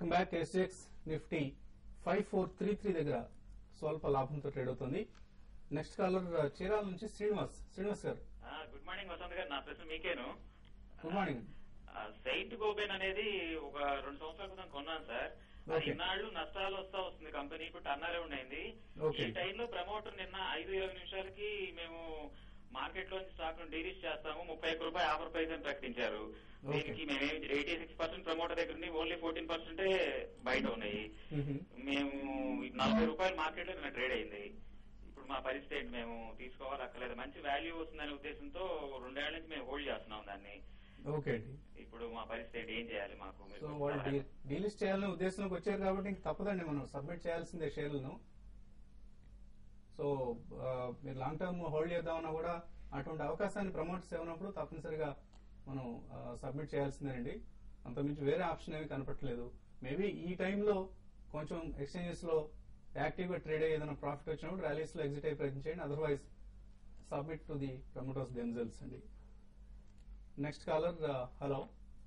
Welcome back SX Nifty five four three three దగ్గర స్వల్ప లాభంతో ట్రేడ్ అవుతుంది నెక్స్ట్ కాలర్ చీరాల నుంచి శ్రీనివాస్ శ్రీనివాస్ గారు ఆ, గుడ్ మార్నింగ్ వసంత్ గారు నా ప్రశ్న మీకేను గుడ్ మార్నింగ్ ఆ, సెయింట్ గోబెన్ అనేది ఒక రెండు సంవత్సరాల క్రితం కొన్నాను సార్ అది Okay. ఇన్నాళ్ళు నష్టాలు వస్తా వస్తుంది కంపెనీ ఇప్పుడు టర్న్ అరౌండ్ అయింది Okay. ఈ టైంలో ప్రమోటర్ నిన్న ఐదు ఇరవై నిమిషాలకి మేము మార్కెట్ లోని స్టాక్ ను డీలిస్ట్ చేస్తాము ముప్పై ఒక్క రూపాయి ఆఫర్ ప్రైస్ అని ప్రకటించారు Okay. దీనికి మేము ఎయిటీ సిక్స్ పర్సెంట్ ప్రమోటర్ దగ్గర నుండి ఓన్లీ ఫోర్టీన్ పర్సెంటే బయట ఉన్నాయి మ్మ్. మేము నలభై రూపాయలు మార్కెట్ లో నిన్న ట్రేడ్ అయింది ఇప్పుడు మా పరిస్థితి ఏంటి మేము తీసుకోవాలి అక్కర్లేదు మంచి వాల్యూ వస్తుందనే ఉద్దేశంతో రెండేళ్ల నుంచి మేము హోల్డ్ చేస్తున్నాం దాన్ని ఓకే అండి ఇప్పుడు మా పరిస్థితి ఏంటి ఏం చేయాలి మాకు మీరు సో వాళ్ళు డీ- డీలిస్ట్ చేయాలనే ఉద్దేశంలోకి వచ్చారు కాబట్టి ఇంక తప్పదండి మనం సబ్మిట్ చేయాల్సిందే షేర్లను సో ఆ, మీరు లాంగ్ టర్మ్ హోల్డ్ చేద్దామన్నా కూడా అటువంటి అవకాశాన్ని ప్రమోట్స్ ఇవ్వనప్పుడు తప్పనిసరిగా మనం సబ్మిట్ చేయాల్సిందేనండి అంతకుమించి వేరే ఆప్షన్ ఏమీ కనపట్లేదు మేబీ ఈ టైంలో కొంచెం ఎక్స్చేంజెస్ లో యాక్టివ్ గా ట్రేడ్ అయ్యి ఏదైనా ప్రాఫిట్ వచ్చినప్పుడు ర్యాలీస్ లో ఎగ్జిట్ అయ్యి ప్రయత్నించండి otherwise submit to the promoters themselves అండి నెక్స్ట్ కాలర్ హలో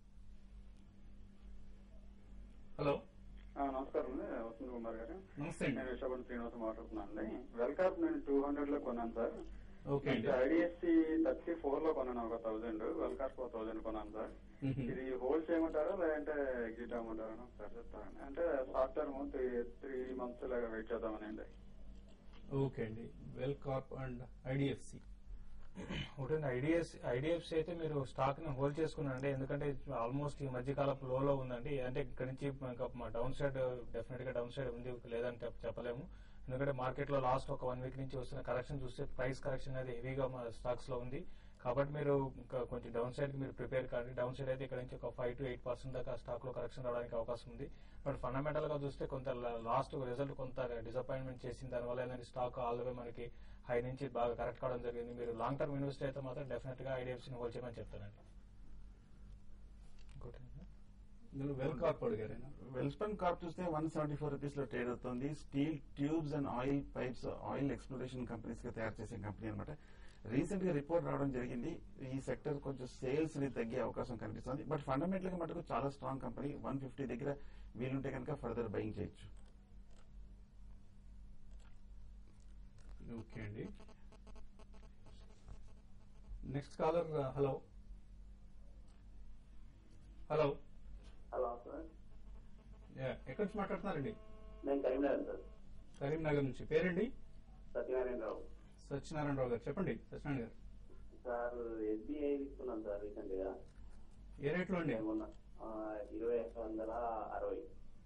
హలో ఆ, నమస్కారం అండి వసంత్ కుమార్ గారు నమస్తే అండి నేను విశాఖపట్నం శ్రీనివాస మాట్లాడుతున్నాను అండి వెల్కాప్ నేను టూ హండ్రెడ్ లో కొన్నాను సార్ ఓకే అండి ఐడిఎఫ్సి థర్టీ ఫోర్ లో కొన్నాను ఒక థౌసండ్ వెల్కాప్ ఫోర్ థౌసండ్ కొన్నాను సార్ మ్మ్. ఇది హోల్డ్ చేయమంటారా లేదంటే ఎగ్జిట్ అవ్వమంటారా అని ఒకసారి చెప్తారండి అంటే short term three three months లాగా వెయిట్ చేద్దామని అండి ఓకే అండి వెల్ కార్ప్ అండ్ ఐడిఎఫ్సి ఒకటి ఐడిఎస్ ఐడిఎఫ్సి అయితే మీరు స్టాక్ ని హోల్డ్ చేసుకున్నారండి ఎందుకంటే ఆల్మోస్ట్ ఈ మధ్య కాలం లోలో ఉందండి అంటే ఇక్కడ నుంచి ఇంకా మా డౌన్ సైడ్ డెఫినెట్ గా డౌన్ సైడ్ ఉంది లేదని చెప్ప- చెప్పలేము ఎందుకంటే మార్కెట్ లో లాస్ట్ ఒక వన్ వీక్ నుంచి వస్తున్న కరెక్షన్ చూస్తే ప్రైస్ కరెక్షన్ అనేది హెవీగా మా స్టాక్స్ లో ఉంది కాబట్టి మీరు ఇంకా కొంచెం డౌన్ సైడ్ కి మీరు ప్రిపేర్ కాండి డౌన్ సైడ్ అయితే ఇక్కడ నుంచి ఒక ఫైవ్ టు ఎయిట్ పర్సెంట్ దాకా స్టాక్ లో కరెక్షన్ రావడానికి అవకాశం ఉంది బట్ ఫండమెంటల్ గా చూస్తే కొంత లాస్ట్ రిజల్ట్ కొంత డిసప్పాయింట్మెంట్ చేసిన దానివల్ల ఏంటంటే స్టాక్ ఆల్ వే మనకి హై నుంచి బాగా కరెక్ట్ కావడం జరిగింది మీరు లాంగ్ టర్మ్ ఇన్వెస్ట్ అయితే మాత్రం డెఫినెట్ గా ఐడిఎఫ్సీని హోల్డ్ చేయమని చెప్తానండి ఇంకోటి ఏంటి? ఇందులో వెల్ కార్ప్ అడిగారైనా వెల్స్పన్ కార్ప్ చూస్తే వన్ సెవెంటీ ఫోర్ రూపీస్ లో ట్రేడ్ అవుతుంది steel tubes and oil pipes oil exploration companies గా తయారు చేసే కంపెనీ అనమాట రీసెంట్ గా రిపోర్ట్ రావడం జరిగింది ఈ సెక్టర్ కొంచెం సేల్స్ ని తగ్గే అవకాశం కనిపిస్తుంది బట్ ఫండమెంటల్ గా మటుకు చాలా స్ట్రాంగ్ కంపెనీ వన్ ఫిఫ్టీ దగ్గర వీలుంటే కనుక ఫర్దర్ బయింగ్ చేయొచ్చు ఓకే అండి next caller hello hello hello sir ఎక్కడి నుంచి మాట్లాడుతున్నారండి నేను కరీంనగర్ సార్ కరీంనగర్ నుంచి పేరండి సత్యనారాయణరావు సత్యనారాయణరావు గారు చెప్పండి సత్యనారాయణ గారు సార్ ఎస్బీఐ తీసుకున్నాను సార్ రీసెంట్ గా ఏ రేట్లో అండి ఏమన్నా ఇరవై ఐదు వందల అరవై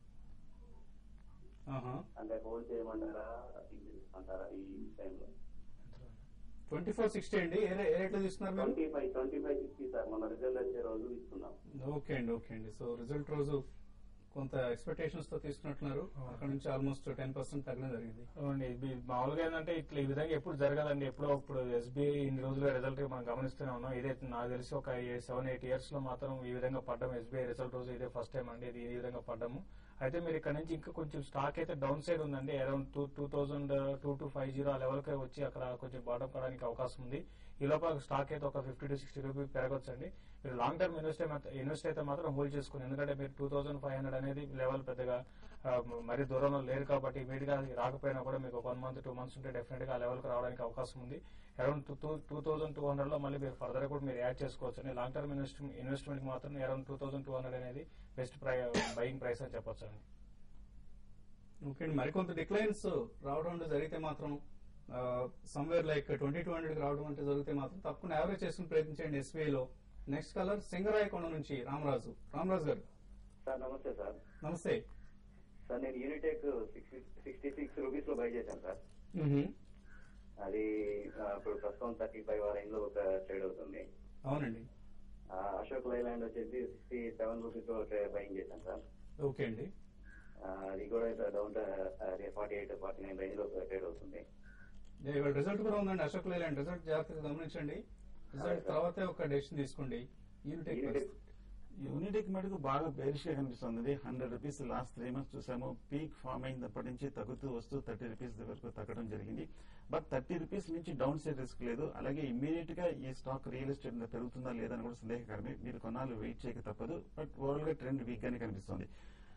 ఆహా అంటే హోల్డ్ చేయమంటారా అంటారా ఈ టైంలో ట్వంటీ ఫోర్ సిక్స్టీ అండి ఏ రే- ఏ రేట్లో తీసుకున్నారు మీరు twenty five twenty five sixty sir మన రిజల్ట్ వచ్చే రోజు తీసుకున్నాం ఓకే అండి ఓకే అండి సో రిజల్ట్ రోజు కొంత ఎక్స్పెక్టేషన్స్ తో తీసుకున్నట్లున్నారు అక్కడ నుంచి ఆల్మోస్ట్ టెన్ పర్సెంట్ తగ్గడం జరిగింది అవునండి ఇది మామూలుగా ఏంటంటే ఇట్లా ఈ విధంగా ఎప్పుడు జరగదండి ఎప్పుడో ఇప్పుడు ఎస్బీఐ ఇన్ని రోజులుగా రిజల్ట్ మనం గమనిస్తూనే ఉన్నాం ఇదే నాకు తెలిసి ఒక సెవెన్ ఎయిట్ ఇయర్స్ లో మాత్రం ఈ విధంగా పడ్డం ఎస్బీఐ రిజల్ట్ రోజు ఇదే ఫస్ట్ టైం అండి ఇది ఈ విధంగా పడ్డము అయితే మీరు ఇక్కడ నుంచి ఇంకా కొంచెం స్టాక్ అయితే డౌన్ సైడ్ ఉందండి around two two thousand two two five zero ఆ లెవెల్ కి వచ్చి అక్కడ కొంచెం బాటం కావడానికి అవకాశం ఉంది ఈ లోపల స్టాక్ అయితే ఒక ఫిఫ్టీ టు సిక్స్టీ రూపీ పెరగొచ్చండి మీరు లాంగ్ టర్మ్ ఇన్వెస్ట్ ఇన్వెస్ట్ అయితే మాత్రం హోల్డ్ చేసుకుని ఎందుకంటే మీరు టూ థౌసండ్ ఫైవ్ హండ్రెడ్ అనేది లెవెల్ పెద్దగా ఆ, మరీ దూరంలో లేరు కాబట్టి ఇమీడియట్ గా అది రాకపోయినా కూడా మీకు వన్ మంత్ టూ మంత్స్ ఉంటే డెఫినెట్ గా ఆ లెవెల్ కి రావడానికి అవకాశం ఉంది around two two thousand two hundred లో మళ్ళీ మీరు ఫర్దర్ కూడా మీరు యాడ్ చేసుకోవచ్చు అండి లాంగ్ టర్మ్ ఇన్వెస్ట్మెంట్ ఇన్వెస్ట్మెంట్ కి మాత్రం around two thousand two hundred అనేది బెస్ట్ ప్రై బయింగ్ ప్రైస్ అని చెప్పొచ్చు అండి ఓకే అండి మరికొంత డిక్లైన్స్ రావడం అంటే జరిగితే మాత్రం somewhere like twenty two hundred రావడం అంటే జరిగితే మాత్రం తప్పకుండా యావరేజ్ చేసుకుని ప్రయత్నించండి SBI లో నెక్స్ట్ కలర్ సింగరాయకొండ నుంచి రామరాజు రామరాజు గారు సార్ నమస్తే సార్ నమస్తే సార్ నేను యూనిటెక్ సిక్స్టీ సిక్స్ రూపీస్ లో బై చేశాను సార్ మ్మ్హమ్. అది ఆ, ఇప్పుడు ప్రస్తుతం థర్టీ ఫైవ్ ఆ రేంజ్ లో ఒక ట్రేడ్ అవుతుంది అవునండి ఆ, అశోక్ లైలాండ్ వచ్చేసి సిక్స్టీ సెవెన్ రూపీస్ లో బయింగ్ చేశాను సార్ ఓకే అండి ఆ, అది కూడా down forty eight forty nine range లో ట్రేడ్ అవుతుంది ఏ, ఇవాళ రిజల్ట్ కూడా ఉందండి అశోక్ లేలాండ్ రిజల్ట్ జాగ్రత్తగా గమనించండి రిజల్ట్ తర్వాతే ఒక డెసిషన్ తీసుకోండి యూనిటెక్ యూనిటెక్ పరిస్థితి. యూనిటెక్ మటుకు బాగా బేరిష్ గా కనిపిస్తుంది hundred rupees last three months చూసాము పీక్ ఫామ్ అయినప్పటి నుంచి తగ్గుతూ వస్తూ థర్టీ రూపీస్ వరకు తగ్గడం జరిగింది బట్ థర్టీ రూపీస్ నుంచి డౌన్ సైడ్ రిస్క్ లేదు అలాగే ఇమ్మీడియట్ గా ఈ స్టాక్ రియల్ ఎస్టేట్ మీద పెరుగుతుందా లేదా అని కూడా సందేహకరమే మీరు కొన్నాళ్ళు వెయిట్ చేయక తప్పదు బట్ ఓవరాల్ గా ట్రెండ్ వీక్ గానే కనిపిస్తుంది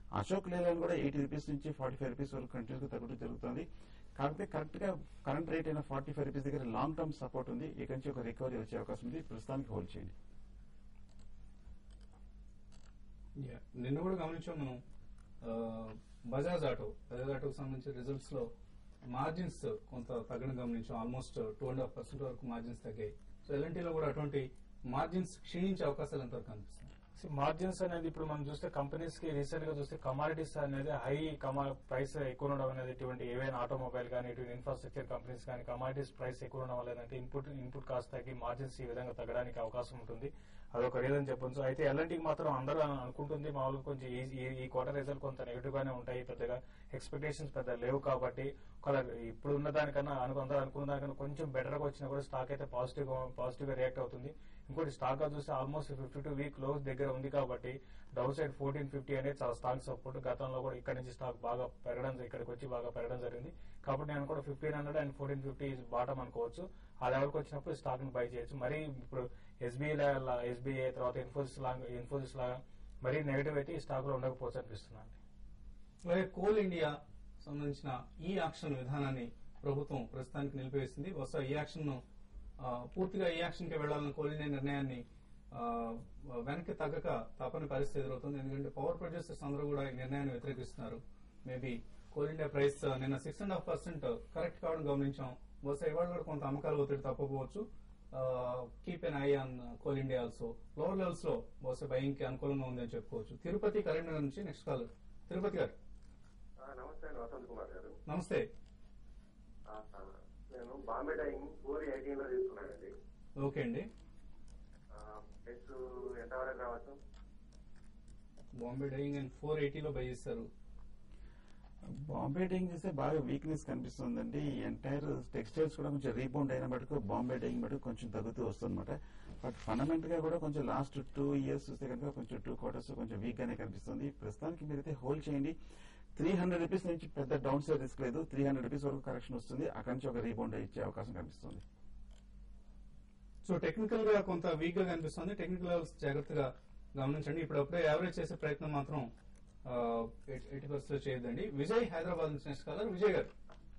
అశోక్ లేలాండ్ కూడా ఎయిటీ రూపీస్ నుంచి ఫార్టీ ఫైవ్ రూపీస్ వరకు కంటిన్యూస్ గా తగ్గడం జరుగుతుంది కాకపోతే కరెక్ట్ గా కరెంట్ రేట్ అయిన ఫార్టీ ఫైవ్ రూపీస్ దగ్గర లాంగ్ టర్మ్ సపోర్ట్ ఉంది ఇక నుంచి ఒక రికవరీ వచ్చే అవకాశం ఉంది ప్రస్తుతానికి హోల్డ్ చేయండి Yeah. నిన్న కూడా గమనించాం మనం ఆ, బజాజ్ ఆటో బజాజ్ ఆటోకి సంబంధించిన రిజల్ట్స్ లో మార్జిన్స్ కొంత తగ్గడం గమనించాం almost two and half percent వరకు మార్జిన్స్ తగ్గాయి సో ఎల్ఎన్టీలో కూడా అటువంటి మార్జిన్స్ క్షీణించే అవకాశాలు ఎంతవరకు కనిపిస్తాయి మార్జిన్స్ అనేది ఇప్పుడు మనం చూస్తే కంపెనీస్ కి రీసెంట్ గా చూస్తే కమాడిటీస్ అనేది హై కమా ప్రైస్ ఎక్కువ ఉండడం అనేది ఇటువంటి ఏవైనా ఆటోమొబైల్ కానీ ఇటువంటి ఇన్ఫ్రాస్ట్రక్చర్ కంపెనీస్ కానీ కమాడిటీస్ ప్రైస్ ఎక్కువ ఉండడం వల్ల ఏంటంటే ఇన్పుట్ ఇన్పుట్ కాస్ట్ తగ్గి మార్జిన్స్ ఈ విధంగా తగ్గడానికి అవకాశం ఉంటుంది అదొక రీజన్ చెప్పొచ్చు అయితే ఎల్ఎన్టీకి మాత్రం అందరూ అను- అనుకుంటుంది మామూలుగా కొంచెం ఈ- ఈ- ఈ క్వార్టర్ రిజల్ట్ కొంత నెగిటివ్ గానే ఉంటాయి పెద్దగా ఎక్స్పెక్టేషన్స్ పెద్ద లేవు కాబట్టి ఒకవేళ ఇప్పుడు ఉన్న దానికన్నా అనుకు అందరూ అనుకున్న దానికన్నా కొంచెం బెటర్ గా వచ్చినా కూడా స్టాక్ అయితే పాజిటివ్ పాజిటివ్ గా రియాక్ట్ అవుతుంది ఇంకోటి స్టాక్ గా చూస్తే almost fifty two week lows దగ్గర ఉంది కాబట్టి డౌన్ సైడ్ ఫోర్టీన్ ఫిఫ్టీ అనేది చాలా స్టాక్ సపోర్ట్ గతంలో కూడా ఇక్కడ నుంచి స్టాక్ బాగా పెరగడం ఇక్కడికి వచ్చి బాగా పెరగడం జరిగింది కాబట్టి నేను కూడా fifteen hundred and fourteen fifty bottom అనుకోవచ్చు ఆ లెవెల్కి వచ్చినప్పుడు స్టాక్ ని బై చేయొచ్చు మరి ఇప్పుడు ఎస్బీఐ ఎస్బీఐ తర్వాత ఇన్ఫోసిస్ లాగా ఇన్ఫోసిస్ లాగా మరీ నెగిటివ్ అయితే ఈ స్టాక్ లో ఉండకపోవచ్చు అనిపిస్తున్నాను అలాగే కోల్ ఇండియా సంబంధించిన ఈ యాక్షన్ విధానాన్ని ప్రభుత్వం ప్రస్తుతానికి నిలిపివేసింది బహుశా ఈ యాక్షన్ ను ఆ, పూర్తిగా ఈ యాక్షన్ కి వెళ్లాలన్న కోల్ ఇండియా నిర్ణయాన్ని ఆ, వెనక్కి తగ్గక తప్పని పరిస్థితి ఎదురవుతుంది ఎందుకంటే పవర్ ప్రొడ్యూసర్స్ అందరూ కూడా ఈ నిర్ణయాన్ని వ్యతిరేకిస్తున్నారు మేబీ కోల్ ఇండియా ప్రైస్ ఆ, నిన్న six and half percent correct కావడం గమనించాం బహుశా ఇవాళ కూడా కొంత అమ్మకాలు ఒత్తిడి తప్పకపోవచ్చు keep an eye on Coal India also lower levels లో బహుశా బయింగ్ కి అనుకూలంగా ఉందని చెప్పుకోవచ్చు తిరుపతి కరీంనగర్ నుంచి నెక్స్ట్ కాల్ తిరుపతి గారు ఆ, నమస్తే అండి వసంత్ కుమార్ గారు నమస్తే ఆ, ఆ, నేను బాంబే డైయింగ్ ఫోర్ ఎయిటీన్ లో తీసుకున్నానండి ఓకే అండి ప్రైస్ ఎంతవరకు రావచ్చు బాంబే డైయింగ్ అండ్ ఫోర్ ఎయిటీలో బై చేస్తారు బాంబే డైయింగ్ చూస్తే బాగా వీక్నెస్ కనిపిస్తుందండి ఈ ఎంటైర్ టెక్స్టైల్స్ కూడా కొంచెం రీబౌండ్ అయిన మటుకు బాంబే డైయింగ్ మటుకు కొంచెం తగ్గుతూ వస్తుందన్నమాట బట్ ఫండమెంటల్ గా కూడా కొంచెం లాస్ట్ టూ ఇయర్స్ చూస్తే కనుక కొంచెం టూ క్వార్టర్స్ కొంచెం వీక్ గానే కనిపిస్తుంది ప్రస్తుతానికి మీరైతే హోల్డ్ చేయండి త్రీ హండ్రెడ్ రూపీస్ నుంచి పెద్ద డౌన్ సైడ్ రిస్క్ లేదు త్రీ హండ్రెడ్ రూపీస్ వరకు కరెక్షన్ వస్తుంది అక్కడి నుంచి ఒక రీబౌండ్ ఇచ్చే అవకాశం కనిపిస్తుంది సో టెక్నికల్ గా కొంత వీక్ గా కనిపిస్తుంది టెక్నికల్ లెవెల్స్ జాగ్రత్తగా గమనించండి ఇప్పుడప్పుడే యావరేజ్ చేసే ప్రయత్నం మాత్రం ఎయిటీ పర్సెంట్ చేయొద్దండి విజయ్ హైదరాబాద్ నుంచి నెక్స్ట్ కాలర్ విజయ్ గారు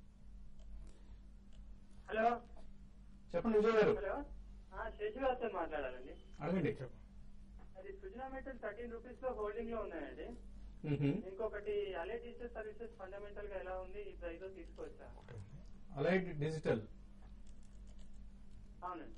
హలో చెప్పండి విజయ్ గారు హలో ఆ, శశి గారితో మాట్లాడాలండి అడగండి అది సుజనా మెటల్ థర్టీన్ రూపీస్ లో హోల్డింగ్ లో ఉన్నాయండి మ్హూ. ఇంకొకటి అలే డిజిటల్ సర్వీసెస్ ఫండమెంటల్ గా ఎలా ఉంది ఈ ప్రైస్ లో తీసుకోవచ్చా అలైడ్ డిజిటల్ అవునండి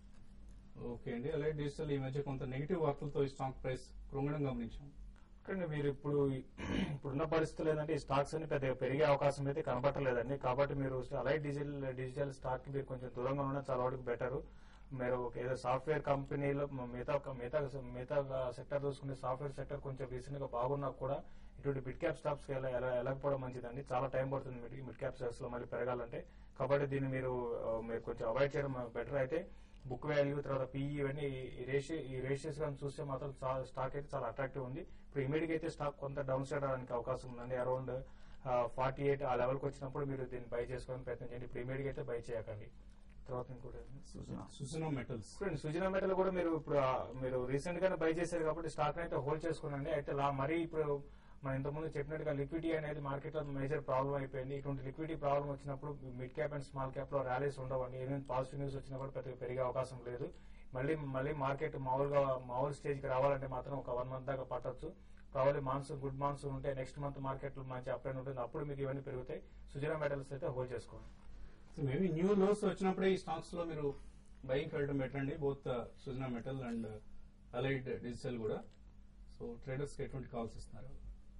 ఓకే అండి అలైడ్ డిజిటల్ ఈ మధ్య కొంత నెగిటివ్ వార్తలతో ఈ స్టాక్ ప్రైస్ కృంగడం గమనించాం కానీ మీరు ఇప్పుడు ఇప్పుడున్న పరిస్థితులు ఏంటంటే ఈ స్టాక్స్ అన్ని పెద్దగా పెరిగే అవకాశం అయితే కనబట్టలేదండి కాబట్టి మీరు అలైట్ డిజిటల్ డిజిటల్ స్టాక్ కి మీరు కొంచెం దూరంగా ఉండడం చాలా వరకు బెటర్ మీరు ఒక ఏదో సాఫ్ట్వేర్ కంపెనీలో మిగతా మిగతా మిగతా సెక్టర్ చూసుకుంటే సాఫ్ట్వేర్ సెక్టర్ కొంచెం రీసెంట్ గా బాగున్నా కూడా ఇటువంటి మిడ్ క్యాప్ స్టాక్స్ కి ఎలా ఎలా వెళ్ళకపోవడం మంచిదండి చాలా టైం పడుతుంది మిడ్ మిడ్ క్యాప్ స్టాక్స్ లో మళ్ళీ పెరగాలంటే కాబట్టి దీన్ని మీరు ఆ, మీరు కొంచెం అవాయిడ్ చేయడం బెటర్ అయితే బుక్ వాల్యూ తర్వాత పిఈ ఇవన్నీ ఈ రేషియో ఈ రేషియోస్ కానీ చూస్తే మాత్రం చాలా స్టాక్ అయితే చాలా అట్రాక్టివ్ ఉంది ఇప్పుడు ఇమీడియట్ అయితే స్టాక్ కొంత డౌన్ సైడ్ అవడానికి అవకాశం ఉందండి అరౌండ్ ఫార్టీ ఎయిట్ ఆ లెవెల్కి వచ్చినప్పుడు మీరు దీన్ని బై చేసుకోవడానికి ప్రయత్నం చేయండి ఇప్పుడు ఇమీడియట్ అయితే బై చేయకండి తర్వాత ఇంకోటి ఏంటి? సుజనా సుజనా మెటల్స్ చూడండి సుజనా మెటల్ కూడా మీరు ఇప్పుడు ఆ, మీరు రీసెంట్ గానే బై చేశారు కాబట్టి స్టాక్ అయితే హోల్డ్ చేసుకోనండి అయితే లా మరీ ఇప్పుడు మనం ఇంతకుముందు చెప్పినట్టుగా లిక్విడిటీ అనేది మార్కెట్ లో మేజర్ ప్రాబ్లం అయిపోయింది ఇటువంటి లిక్విడిటీ ప్రాబ్లం వచ్చినప్పుడు mid cap and small cap లో ర్యాలీస్ ఉండవండి ఏమేమి పాజిటివ్ న్యూస్ వచ్చినా కూడా పెద్దగా పెరిగే అవకాశం లేదు మళ్ళీ మళ్ళీ మార్కెట్ మామూలుగా మామూలు స్టేజ్ కి రావాలంటే మాత్రం ఒక వన్ మంత్ దాకా పట్టొచ్చు ప్రాబ్లీ మాన్సూన్ గుడ్ మాన్సూన్ ఉంటే నెక్స్ట్ మంత్ మార్కెట్ లో మంచి అప్ అండ్ ఉంటుంది అప్పుడు మీకు ఇవన్నీ పెరుగుతాయి సుజనా మెటల్స్ అయితే హోల్డ్ చేసుకోండి సో మేబీ న్యూ లోస్ వచ్చినప్పుడే ఈ స్టాక్స్ లో మీరు బయింగ్ వెళ్ళడం బెటర్ అండి both Sujana metal and Allied Digital కూడా సో ట్రేడర్స్ కి ఎటువంటి కాల్స్ ఇస్తున్నారు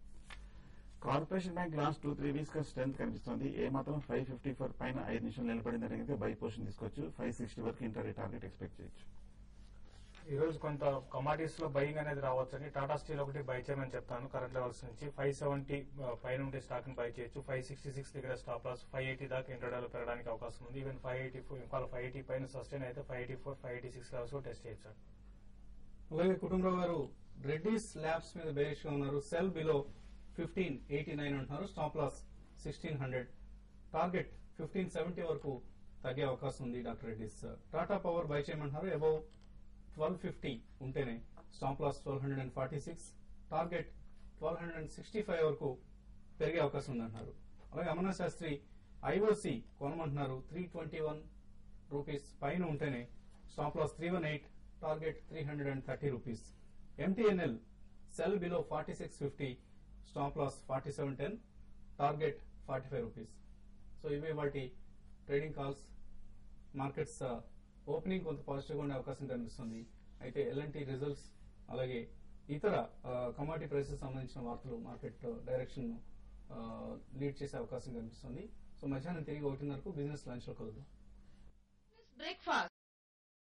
Corporation Bank last two three weeks గా స్ట్రెంత్ కనిపిస్తుంది ఏ మాత్రం ఫైవ్ ఫిఫ్టీ ఫోర్ పైన ఐదు నిమిషాలు నిలబడిందని అయితే బై పొజిషన్ తీసుకోవచ్చు ఫైవ్ సిక్స్టీ వరకు ఇంటర్ టార్గెట్ ఎక్స్పెక్ట్ చేయొచ్చు ఈ రోజు కొంత కమాడిటీస్ లో బయింగ్ అనేది రావచ్చు అని టాటా స్టీల్ ఒకటి బై చేయమని చెప్తాను కరెంట్ లెవెల్స్ నుంచి ఫైవ్ సెవెంటీ పైన ఉంటే స్టాక్ ని బై చేయొచ్చు ఫైవ్ సిక్స్టీ సిక్స్ దగ్గర స్టాప్ లాస్ ఫైవ్ ఎయిటీ దాకా ఇంటర్డల్ పెరగడానికి అవకాశం ఉంది ఈవెన్ ఫైవ్ ఎయిటీ ఫోర్ ఇంకా ఫైవ్ ఎయిటీ పైన సస్టైన్ అయితే five eighty four five eighty six levels test చేయొచ్చు అలాగే కుటుంబరావు గారు రెడ్డిస్ ల్యాబ్స్ మీద బేరిష్ గా ఉన్నారు sell below fifteen eighty nine అంటున్నారు stop loss sixteen hundred target fifteen seventy వరకు తగ్గే అవకాశం ఉంది doctor Reddy's Tata power buy చేయమంటున్నారు అబౌవ్ ట్వెల్వ్ ఫిఫ్టీ ఉంటేనే stop loss twelve hundred and forty six target twelve hundred and sixty five వరకు పెరిగే అవకాశం ఉందంటున్నారు అలాగే అమర్నాథ్ శాస్త్రి ఐఓసి కొనమంటున్నారు త్రీ ట్వంటీ వన్ రూపీస్ పైన ఉంటేనే stop loss three one eight target three hundred and thirty rupees MTNL sell below forty six fifty stop loss forty seven ten target forty five rupees so ఇవే వాటి trading calls markets opening కొంత పాజిటివ్గా ఉండే అవకాశం కనిపిస్తుంది అయితే L&T results అలాగే ఇతర కమాడిటీ ప్రైసెస్ సంబంధించిన వార్తలు మార్కెట్ డైరెక్షన్ లీడ్ చేసే అవకాశం కనిపిస్తుంది సో మధ్యాహ్నం తిరిగి ఒకటిన్నరకు బిజినెస్ లంచ్ లో కలుద్దాం బ్రేక్ఫాస్ట్